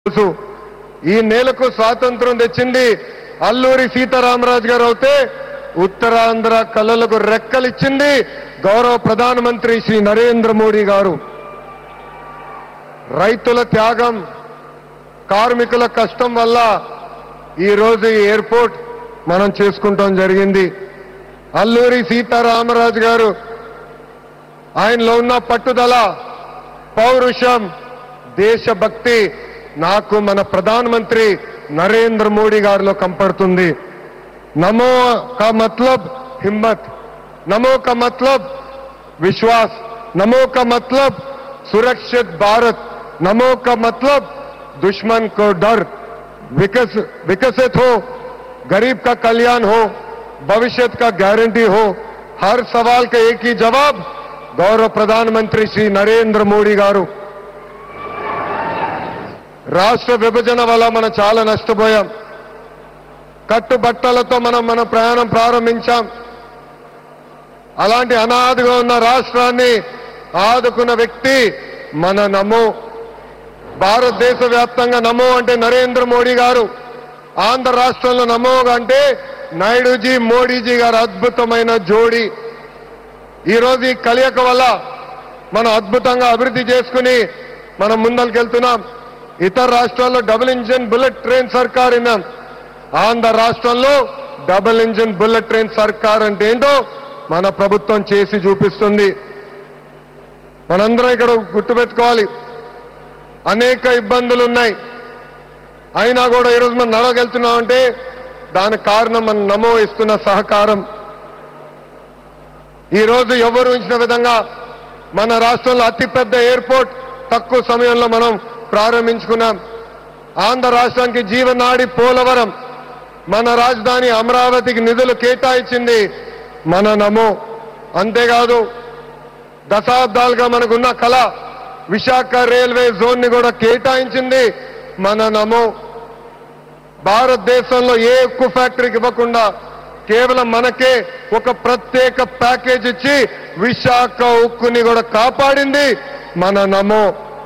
తెలుసు ఈ నేలకు స్వాతంత్రం తెచ్చింది అల్లూరి సీతారామరాజు గారు అయితే ఉత్తరాంధ్ర కళలకు రెక్కలిచ్చింది గౌరవ ప్రధానమంత్రి శ్రీ నరేంద్ర మోడీ గారు రైతుల త్యాగం కార్మికుల కష్టం వల్ల ఈ రోజు ఈ ఎయిర్పోర్ట్ మనం చేసుకుంటాం జరిగింది అల్లూరి సీతారామరాజు గారు ఆయనలో ఉన్న పట్టుదల పౌరుషం దేశభక్తి నాకు మన ప్రధానమంత్రి నరేంద్ర మోడీ గారిలో కంపడుతుంది నమో కా మతలబ్ హిమ్మత్ నమో కా మతలబ్ विश्वास नमो का मतलब सुरक्षित भारत नमो का मतलब दुश्मन को डर विकस विकसित हो गरीब का कल्याण हो भविष्य का गारंटी हो हर सवाल का एक ही जवाब गौरव प्रधानमंत्री श्री नरेंद्र మోడీ గారు రాష్ట్ర విభజన వల్ల మనం చాలా నష్టపోయాం కట్టుబట్టలతో మనం మన ప్రయాణం ప్రారంభించాం అలాంటి అనాథగా ఉన్న రాష్ట్రాన్ని ఆదుకున్న వ్యక్తి మన నమో భారతదేశ వ్యాప్తంగా నమో అంటే నరేంద్ర మోడీ గారు ఆంధ్ర రాష్ట్రంలో నమో అంటే నాయుడుజీ మోడీజీ గారు అద్భుతమైన జోడీ ఈ రోజు ఈ కలియక వల్ల మనం అద్భుతంగా అభివృద్ధి చేసుకుని మనం ముందరికెళ్తున్నాం ఇతర రాష్ట్రాల్లో డబుల్ ఇంజిన్ బుల్లెట్ ట్రైన్ సర్కార్ విన్నాం ఆంధ్ర రాష్ట్రంలో డబుల్ ఇంజిన్ బుల్లెట్ ట్రైన్ సర్కార్ అంటే ఏంటో మన ప్రభుత్వం చేసి చూపిస్తుంది మనందరం ఇక్కడ గుర్తుపెట్టుకోవాలి అనేక ఇబ్బందులు ఉన్నాయి అయినా కూడా ఈరోజు మనం నడవగలుగుతున్నామంటే దానికి కారణం మనం నమో ఇస్తున్న సహకారం ఈ రోజు ఎవరు ఉంచిన విధంగా మన రాష్ట్రంలో అతిపెద్ద ఎయిర్పోర్ట్ తక్కువ సమయంలో మనం ప్రారంభించుకున్నాం ఆంధ్ర రాష్ట్రానికి జీవనాడి పోలవరం మన రాజధాని అమరావతికి నిధులు కేటాయించింది మన నమో అంతేకాదు దశాబ్దాలుగా మనకున్న కళ విశాఖ రైల్వే జోన్ ని కూడా కేటాయించింది మన నమో భారతదేశంలో ఏ ఉక్కు ఫ్యాక్టరీకి ఇవ్వకుండా కేవలం మనకే ఒక ప్రత్యేక ప్యాకేజ్ ఇచ్చి విశాఖ ఉక్కుని కూడా కాపాడింది మన నమో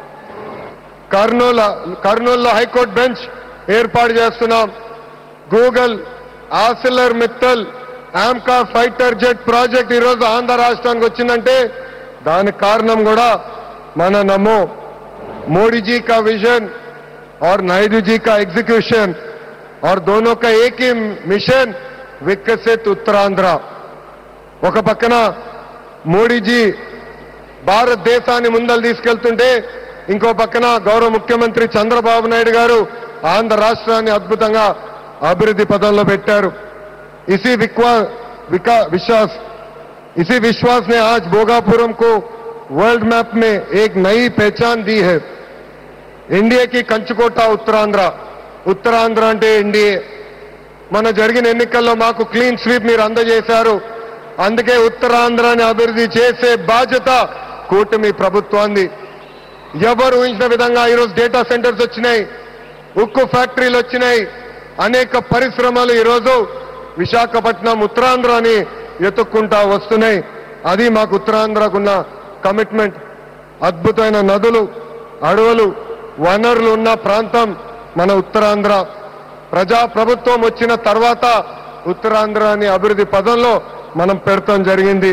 కర్నూలు కర్నూలులో హైకోర్టు బెంచ్ ఏర్పాటు చేస్తున్నాం Google Arcelor Mittal AMCA fighter jet project ఈరోజు ఆంధ్ర రాష్ట్రానికి వచ్చిందంటే దానికి కారణం కూడా మన నమో मोदी जी का विजन और नायडू जी का एग्जीक्यूशन और दोनों का एक ही मिशन వికసిత్ ఉత్తరాంధ్ర ఒక పక్కన మోడీజీ భారతదేశాన్ని ముందలు తీసుకెళ్తుంటే ఇంకో పక్కన గౌరవ ముఖ్యమంత్రి చంద్రబాబు నాయుడు గారు ఆంధ్ర రాష్ట్రాన్ని అద్భుతంగా అభివృద్ధి పదంలో పెట్టారు इसी विक्वा विका विश्वास इसी विश्वास ने आज भोगापुरम को वर्ल्ड मैप में एक नई पहचान दी है ఇండియా కి కంచుకోట ఉత్తరాంధ్ర ఉత్తరాంధ్ర అంటే ఎన్డీఏ మన జరిగిన ఎన్నికల్లో మాకు క్లీన్ స్వీప్ మీరు అందజేశారు అందుకే ఉత్తరాంధ్రాన్ని అభివృద్ధి చేసే బాధ్యత కూటమి ప్రభుత్వాన్ని ఎవరు ఊహించిన విధంగా ఈరోజు డేటా సెంటర్స్ వచ్చినాయి ఉక్కు ఫ్యాక్టరీలు వచ్చినాయి అనేక పరిశ్రమలు ఈరోజు విశాఖపట్నం ఉత్తరాంధ్రని ఎత్తుక్కుంటా వస్తున్నాయి అది మాకు ఉత్తరాంధ్రకున్న కమిట్మెంట్ అద్భుతమైన నదులు అడవులు వనరులు ఉన్న ప్రాంతం మన ఉత్తరాంధ్ర ప్రజా ప్రభుత్వం వచ్చిన తర్వాత ఉత్తరాంధ్రాని అభివృద్ధి పదంలో మనం పెడతాం జరిగింది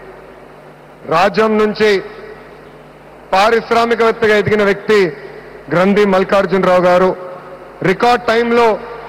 రాజ్యం నుంచి పారిశ్రామికవేత్తగా ఎదిగిన వ్యక్తి గ్రంథి మల్లికార్జునరావు గారు రికార్డ్ టైంలో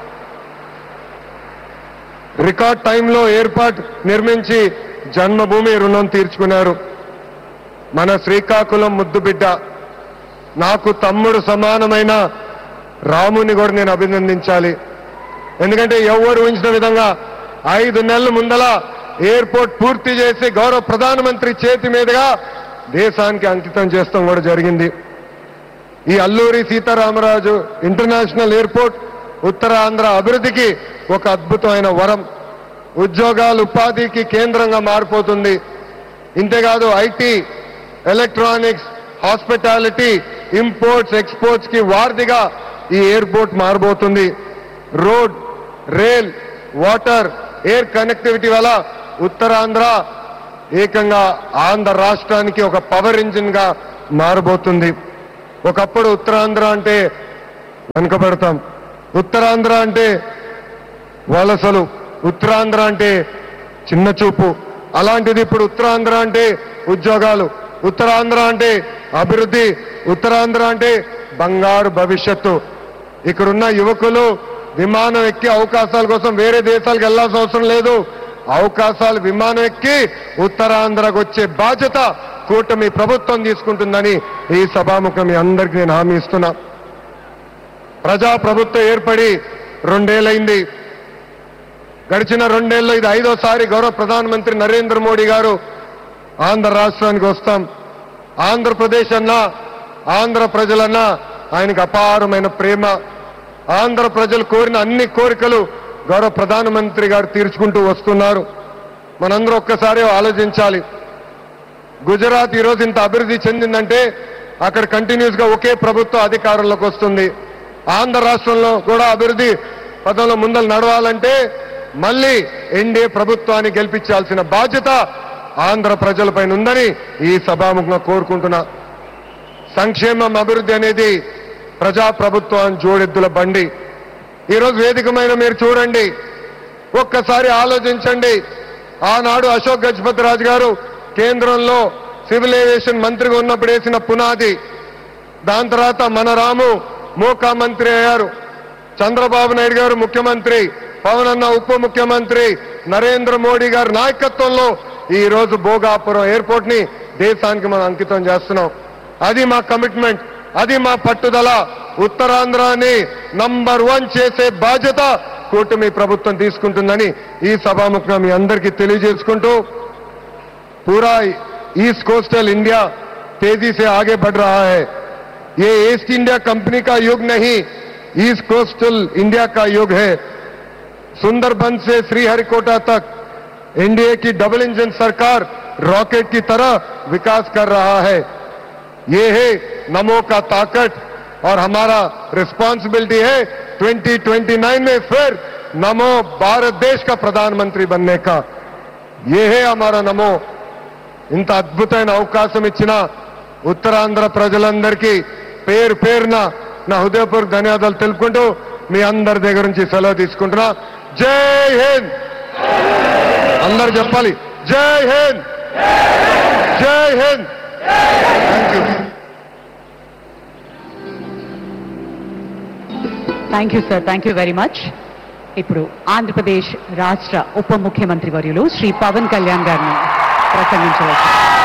రికార్డ్ టైంలో ఏర్పాటు నిర్మించి జన్మభూమి రుణం తీర్చుకున్నారు మన శ్రీకాకుళం ముద్దు బిడ్డ నాకు తమ్ముడు సమానమైన రాముని కూడా నేను అభినందించాలి ఎందుకంటే ఎవరు ఊహించిన విధంగా ఐదు నెలల ముందల ఎయిర్పోర్ట్ పూర్తి చేసి గౌరవ ప్రధానమంత్రి చేతి మీదుగా దేశానికి అంకితం చేస్తాం కూడా జరిగింది ఈ అల్లూరి సీతారామరాజు ఇంటర్నేషనల్ ఎయిర్పోర్ట్ ఉత్తరాంధ్ర అభివృద్ధికి ఒక అద్భుతమైన వరం ఉద్యోగాలు ఉపాధికి కేంద్రంగా మారిపోతుంది ఇంతేకాదు IT electronics hospitality imports exports కి వారధిగా ఈ ఎయిర్పోర్ట్ మారబోతుంది road rail water air connectivity వల్ల ఉత్తరాంధ్ర ఏకంగా ఆంధ్ర రాష్ట్రానికి ఒక పవర్ ఇంజిన్ గా మారబోతుంది ఒకప్పుడు ఉత్తరాంధ్ర అంటే వెనుకబడతాం ఉత్తరాంధ్ర అంటే వలసలు ఉత్తరాంధ్ర అంటే చిన్న చూపు అలాంటిది ఇప్పుడు ఉత్తరాంధ్ర అంటే ఉద్యోగాలు ఉత్తరాంధ్ర అంటే అభివృద్ధి ఉత్తరాంధ్ర అంటే బంగారు భవిష్యత్తు ఇక్కడున్న యువకులు విమానం ఎక్కి అవకాశాల కోసం వేరే దేశాలకు వెళ్లాల్సిన అవసరం లేదు అవకాశాలు విమానం ఎక్కి ఉత్తరాంధ్రకు వచ్చే బాధ్యత కూటమి ప్రభుత్వం తీసుకుంటుందని ఈ సభాముఖం మీ అందరికీ నేను హామీ ఇస్తున్నా ప్రజా ప్రభుత్వం ఏర్పడి రెండేళ్లైంది గడిచిన రెండేళ్ళు ఇది ఐదోసారి గౌరవ ప్రధానమంత్రి నరేంద్ర మోడీ గారు ఆంధ్ర రాష్ట్రానికి వస్తాం ఆంధ్రప్రదేశ్ అన్నా ఆంధ్ర ప్రజలన్నా ఆయనకు అపారమైన ప్రేమ ఆంధ్ర ప్రజలు కోరిన అన్ని కోరికలు గౌరవ ప్రధానమంత్రి గారు తీర్చుకుంటూ వస్తున్నారు మనందరూ ఒక్కసారి ఆలోచించాలి గుజరాత్ ఈరోజు ఇంత అభివృద్ధి చెందిందంటే అక్కడ కంటిన్యూస్ గా ఒకే ప్రభుత్వం అధికారంలోకి వస్తుంది ఆంధ్ర రాష్ట్రంలో కూడా అభివృద్ధి పదంలో ముందలు నడవాలంటే మళ్ళీ ఎన్డీఏ ప్రభుత్వాన్ని గెలిపించాల్సిన బాధ్యత ఆంధ్ర ప్రజలపైన ఉందని ఈ సభాముఖంగా కోరుకుంటున్నా సంక్షేమం అభివృద్ధి అనేది ప్రజా ప్రభుత్వం జోడెద్దుల బండి ఈరోజు వేదికమైన మీరు చూడండి ఒక్కసారి ఆలోచించండి ఆనాడు అశోక్ గజపతి రాజు గారు కేంద్రంలో సివిల్ ఏవియేషన్ మంత్రిగా ఉన్నప్పుడు వేసిన పునాది దాని తర్వాత మన రాము మూకా మంత్రి అయ్యారు చంద్రబాబు నాయుడు గారు ముఖ్యమంత్రి పవన్ అన్న ఉప ముఖ్యమంత్రి నరేంద్ర మోడీ గారి నాయకత్వంలో ఈ రోజు భోగాపురం ఎయిర్పోర్ట్ ని దేశానికి మనం అంకితం చేస్తున్నాం అది మా కమిట్మెంట్ అది మా పట్టుదల ఉత్తరాంధ్రాని నంబర్ వన్ చేసే బాధ్యత కూటమి ప్రభుత్వం తీసుకుంటుందని ఈ సభాముఖంగా మీ అందరికీ తెలియజేసుకుంటూ पूरा ईस्ट कोस्टल इंडिया तेजी से आगे बढ़ रहा है ये ईस्ट इंडिया कंपनी का युग नहीं ईस्ट कोस्टल इंडिया का युग है सुंदरबन से श्रीहरिकोटा तक एनडीए की डबल इंजन सरकार रॉकेट की तरह विकास कर रहा है ये है नमो का ताकत और हमारा रिस्पॉन्सिबिलिटी है 2029 में फिर नमो भारत देश का प्रधानमंत्री बनने का ये है हमारा नमो ఇంత అద్భుతమైన అవకాశం ఇచ్చిన ఉత్తరాంధ్ర ప్రజలందరికీ పేరు పేరున నా హృదయపూర్వక ధన్యవాదాలు తెలుపుకుంటూ మీ అందరి దగ్గర నుంచి సెలవు తీసుకుంటున్నా జై హింద్ అందరు చెప్పాలి Jai Hind Jai Hind thank you thank you sir thank you very much ఇప్పుడు ఆంధ్రప్రదేశ్ రాష్ట్ర ఉప ముఖ్యమంత్రి వర్యులు శ్రీ పవన్ కళ్యాణ్ గారిని ప్రసంగించవచ్చు